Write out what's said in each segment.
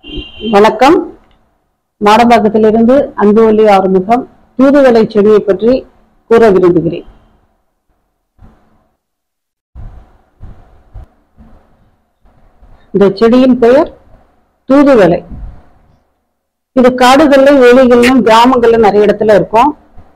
வணக்கம் மாடம்பாக்கத்திலிருந்து அன்புவல்லி ஆறுமுகம் தூதுவளை செடியை பற்றி கூற விரும்புகிறேன் இந்த செடியின் பெயர் தூதுவளை இது காடுகள்ல வெளிகள்லும் கிராமங்கள்ல நிறைய இடத்துல இருக்கும்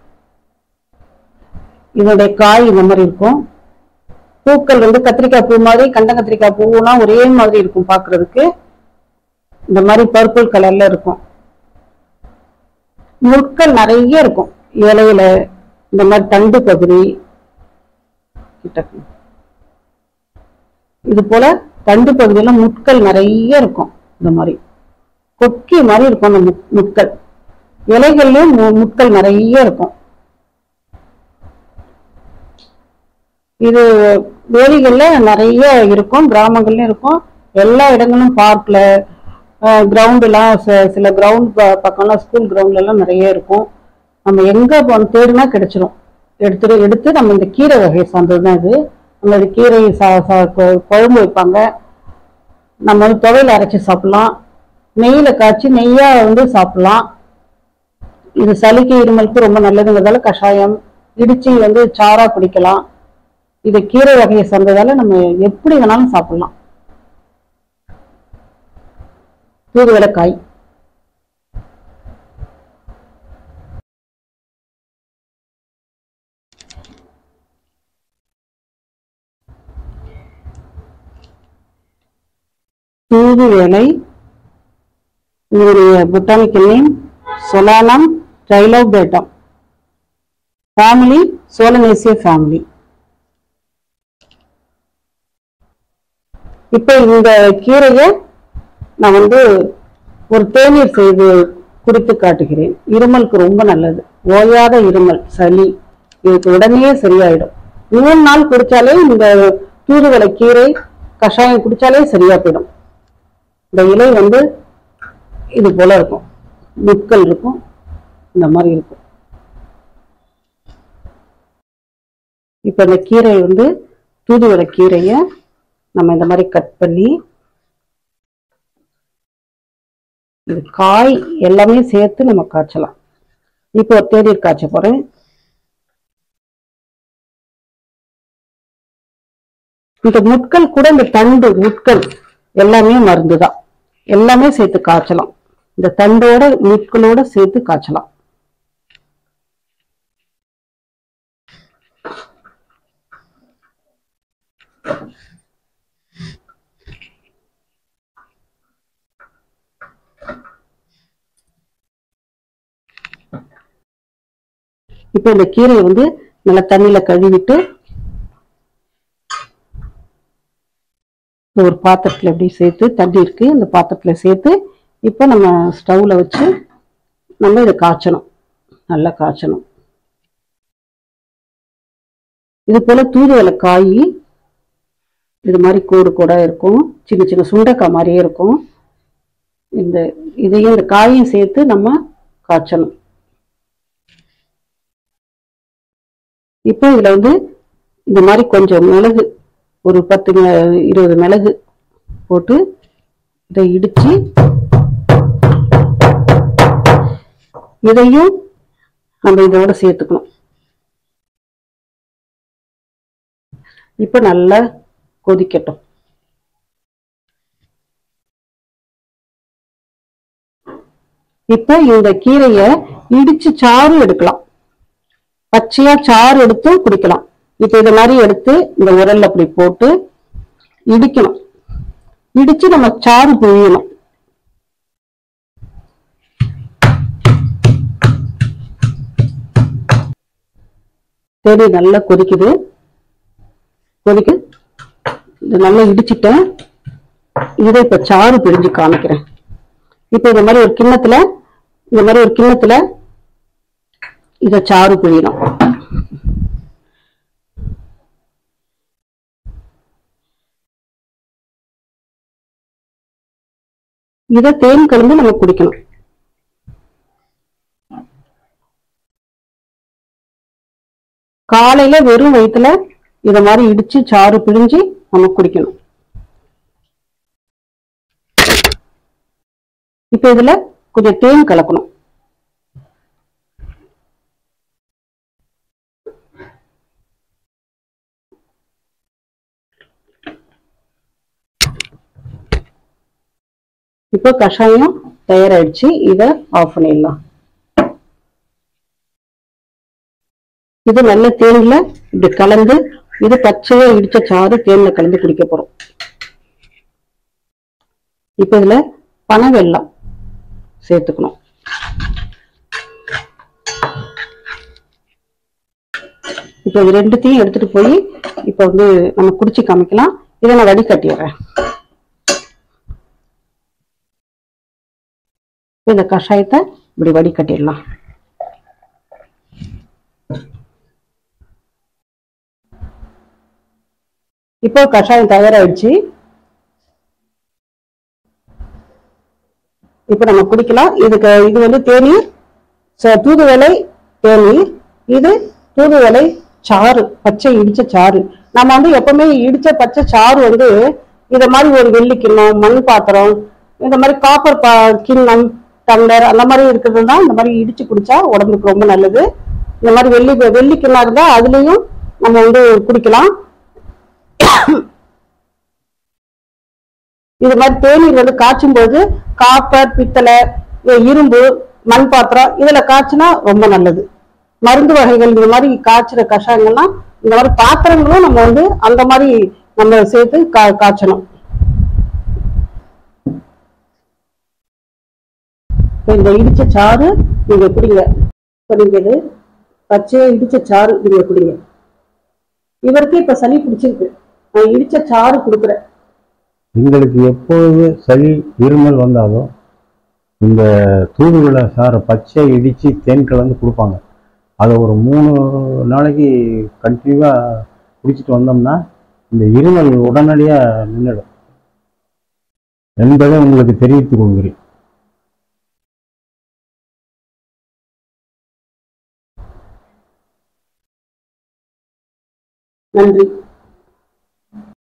இதோடைய காய் இந்த மாதிரி இருக்கும் பூக்கள் வந்து கத்திரிக்காய் பூ மாதிரி கண்ட கத்திரிக்காய் பூவெல்லாம் ஒரே மாதிரி இருக்கும் பார்க்கிறதுக்கு இந்த மாதிரி பர்பிள் கலர்ல இருக்கும் முட்கள் நிறைய இருக்கும் இலையில இந்த மாதிரி தண்டு பகுதி கிட்ட இது போல தண்டு பகுதியில முட்கள் நிறைய இருக்கும் இந்த மாதிரி கொக்கி மாதிரி இருக்கும் அந்த முட்- முட்கள் இலைகள்லயும் மு- முட்கள் நிறைய இருக்கும் இது வேலிகள்ல நிறைய இருக்கும் கிராமங்கள்லயும் இருக்கும் எல்லா இடங்களும் பார்க்ல கிரவுண்ட் எல்லாம் ச- சில கிரவுண்ட் பக்கம்லாம் ஸ்கூல் கிரவுண்ட்ல எல்லாம் நிறைய இருக்கும் நம்ம எங்க போன தேடினா கிடைச்சிரும் எடுத்துட்டு எடுத்து நம்ம இந்த கீரை வகையை சார்ந்ததுதான் இது நம்ம இது கீரை சா- சா- கொ- குழம்பு வைப்பாங்க நம்ம வந்து துவையில அரைச்சு சாப்பிடலாம் நெய்யில காய்ச்சி நெய்யா வந்து சாப்பிடலாம் இது சளிக்கு இருமலுக்கு ரொம்ப நல்லதுங்கிறதால கஷாயம் இடிச்சு வந்து சாரா குடிக்கலாம் இது கீரை வகையை சார்ந்ததால நம்ம எப்படி வேணாலும் சாப்பிடலாம் தூதுவளை காய் தூதுவளை இதனுடைய botanical name Solanum trilobatum family Solanaceae family இப்போ இந்த கீரையை நான் வந்து ஒரு தேநீர் செய்து குடித்து காட்டுகிறேன் இருமலுக்கு ரொம்ப நல்லது ஓயாத இருமல் சளி இதுக்கு உடனே சரியாயிடும் மூணு நாள் குடிச்சாலே இந்த தூதுவளை கீரை கஷாயம் குடிச்சாலே சரியா போயிடும் இந்த இலை வந்து இது போல இருக்கும் முட்கள் இருக்கும் இந்த மாதிரி இருக்கும் இப்ப இந்த கீரை வந்து தூதுவளை கீரையை நம்ம இந்த மாதிரி கட் பண்ணி இது காய் எல்லாமே சேர்த்து நம்ம காய்ச்சலாம் இப்போ ஒரு தேநீர் காய்ச்ச போறேன் இந்த முட்கள் கூட இந்த தண்டு முட்கள் எல்லாமே மருந்து தான் எல்லாமே சேர்த்து காய்ச்சலாம் இந்த தண்டோட முட்களோட சேர்த்து காய்ச்சலாம் இப்போ இந்த கீரையை வந்து நல்லா தண்ணியில கழுவிட்டு ஒரு பாத்திரத்துல எப்படி சேர்த்து தண்ணி இருக்கு இந்த பாத்திரத்துல சேர்த்து இப்போ நம்ம ஸ்டவ்ல வச்சு நம்ம இதை காய்ச்சணும் நல்லா காய்ச்சணும் இது போல தூதுவளை காய் இது மாதிரி கோடு கூட இருக்கும் சின்ன சின்ன சுண்டைக்காய் மாதிரியே இருக்கும் இந்த இதையும் இந்த காயையும் சேர்த்து நம்ம காய்ச்சணும் இப்போ இதுல வந்து இந்த மாதிரி கொஞ்சம் மிளகு ஒரு பத்து மி- இருபது மிளகு போட்டு இதை இடிச்சு இதையும் நம்ம இதோட சேர்த்துக்கணும் இப்ப நல்லா கொதிக்கட்டும் இப்ப இந்த கீரைய இடிச்சு சாறு எடுக்கலாம் பச்சையா சாறு எடுத்தும் குடிக்கலாம் இப்ப இது மாதிரி எடுத்து இந்த உரல்ல அப்படி போட்டு இடிக்கணும் இடிச்சு நம்ம சாறு பிழியணும் சரி நல்லா கொதிக்குது கொதிக்கு இது நல்லா இடிச்சிட்டேன் இதை இப்ப சாறு பிழிஞ்சு காமிக்கிறேன் இப்ப இந்த மாதிரி ஒரு கிண்ணத்துல இந்த மாதிரி ஒரு கிண்ணத்துல இத சாறு பிழியணும் இத தேன் கலந்து நம்ம குடிக்கணும் காலையில வெறும் வயித்துல இத மாதிரி இடிச்சு சாறு பிழிஞ்சு நம்ம குடிக்கணும் இப்போ இதுல கொஞ்சம் தேன் கலக்கணும் இப்போ கஷாயம் தயாராயிடுச்சு இதை ஆஃப் பண்ணிடலாம் இது நல்ல தேன்ல இப்படி கலந்து இது பச்சையா இடிச்ச சாறு தேன்ல கலந்து குடிக்க போறோம் இப்ப இதுல பனை வெல்லம் சேர்த்துக்கணும் இப்போ இது ரெண்டுத்தையும் எடுத்துட்டு போய் இப்போ வந்து நம்ம குடிச்சு காமிக்கலாம் இதை நான் வடிகட்டிடுறேன் இந்த கஷாயத்தை இப்படி வடிகட்டிடலாம் இப்போ கஷாயம் தயாராயிடுச்சு இப்போ நம்ம குடிக்கலாம் இதுக்கு இது வந்து தேநீர் ச- தூதுவளை தேநீர் இது தூதுவளை சாறு பச்சை இடிச்ச சாறு நம்ம வந்து எப்பவுமே இடிச்ச பச்சை சாறு வந்து இத மாதிரி ஒரு வெள்ளி கிண்ணம் மண் பாத்திரம் இந்த மாதிரி காப்பர் பா கிண்ணம் டம்ளர் அந்த மாதிரி இருக்கிறது தான் இந்த மாதிரி இடிச்சு குடிச்சா உடம்புக்கு ரொம்ப நல்லது இந்த மாதிரி வெள்ளி வெள்ளி கிண்ணம் இருந்தா அதுலயும் நம்ம வந்து குடிக்கலாம் இது மாதிரி தேநீர் வந்து காய்ச்சும் போது காப்பர் பித்தளை இ- இரும்பு மண் பாத்திரம் இதுல காய்ச்சினா ரொம்ப நல்லது மருந்து வகைகள் இந்த மாதிரி காய்ச்சுற கஷாயங்கள்லாம் இந்த மாதிரி பாத்திரங்களும் நம்ம வந்து அந்த மாதிரி நம்ம சேர்த்து கா காய்ச்சணும் இப்ப இந்த இடிச்ச சாறு நீங்க குடிங்க இப்ப நீங்க இது பச்சையா இடிச்ச சாறு நீங்க குடிங்க இவருக்கு இப்ப சளி பிடிச்சிருக்கு நான் இடிச்ச சாறு கொடுக்குறேன் எங்களுக்கு எப்பொழுது சளி இருமல் வந்தாலும் இந்த தூதுவளை சாரை பச்சை இடித்து தேன் கலந்து கொடுப்பாங்க அதை ஒரு மூணு நாளைக்கு கண்டினியூவாக குடிச்சிட்டு வந்தோம்னா இந்த இருமல் உடனடியாக நின்றுடும் என்பதை உங்களுக்கு தெரிவித்துக் கொள்கிறேன் நன்றி